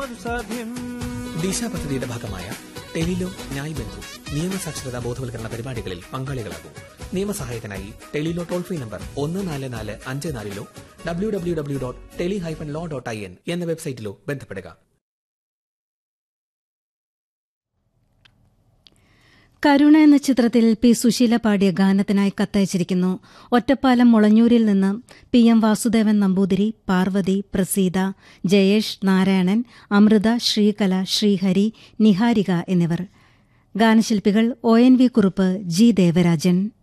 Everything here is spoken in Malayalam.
അത് സാധ്യം ദിശ പദ്ധതിയുടെ ഭാഗമായ ടെലിലോ ന്യായ് ബന്ധു നിയമസാക്ഷരതാ ബോധവൽക്കരണ പരിപാടികളിൽ പങ്കാളികളാകും നിയമസഹായത്തിനായി ടെലിലോ ടോൾ ഫ്രീ നമ്പർ ഒന്ന് നാല് നാല് അഞ്ച് നാലിലോ W W W dot tele hyphen law dot I N എന്ന വെബ്സൈറ്റിലോ ബന്ധപ്പെടുക കരുണ എന്ന ചിത്രത്തിൽ പി സുശീല പാടിയ ഗാനത്തിനായി കത്തയച്ചിരിക്കുന്നു ഒറ്റപ്പാലം മുളഞ്ഞൂരിൽ നിന്ന് പി എം വാസുദേവൻ നമ്പൂതിരി പാർവതി പ്രസീത ജയേഷ് നാരായണൻ അമൃത ശ്രീകല ശ്രീഹരി നിഹാരിക എന്നിവർ ഗാനശില്പികൾ O N V Kurup G Devarajan